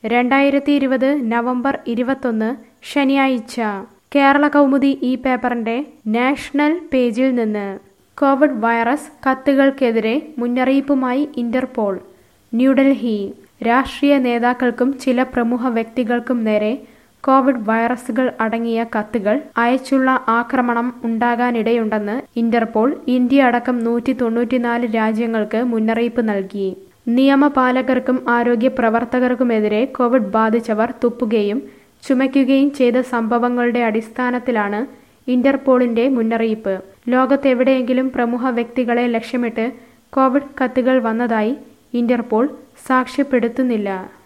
രണ്ടായിരത്തി ഇരുപത് നവംബർ ഇരുപത്തൊന്ന് ശനിയാഴ്ച കേരള കൗമുദി ഈ പേപ്പറിന്റെ നാഷണൽ പേജിൽ നിന്ന് കോവിഡ് വൈറസ് കത്തുകൾക്കെതിരെ മുന്നറിയിപ്പുമായി ഇന്റർപോൾ ന്യൂഡൽഹി രാഷ്ട്രീയ നേതാക്കൾക്കും ചില പ്രമുഖ വ്യക്തികൾക്കും നേരെ കോവിഡ് വൈറസുകൾ അടങ്ങിയ കത്തുകൾ അയച്ചുള്ള ആക്രമണം ഉണ്ടാകാനിടയുണ്ടെന്ന് ഇന്റർപോൾ ഇന്ത്യ അടക്കം നൂറ്റി തൊണ്ണൂറ്റിനാല് രാജ്യങ്ങൾക്ക് മുന്നറിയിപ്പ് നൽകി നിയമപാലകർക്കും ആരോഗ്യ പ്രവർത്തകർക്കുമെതിരെ കോവിഡ് ബാധിച്ചവർ തുപ്പുകയും ചുമയ്ക്കുകയും ചെയ്ത സംഭവങ്ങളുടെ അടിസ്ഥാനത്തിലാണ് ഇന്റർപോളിന്റെ മുന്നറിയിപ്പ് ലോകത്തെവിടെയെങ്കിലും പ്രമുഖ വ്യക്തികളെ ലക്ഷ്യമിട്ട് കോവിഡ് കത്തുകൾ വന്നതായി ഇന്റർപോൾ സാക്ഷ്യപ്പെടുത്തുന്നില്ല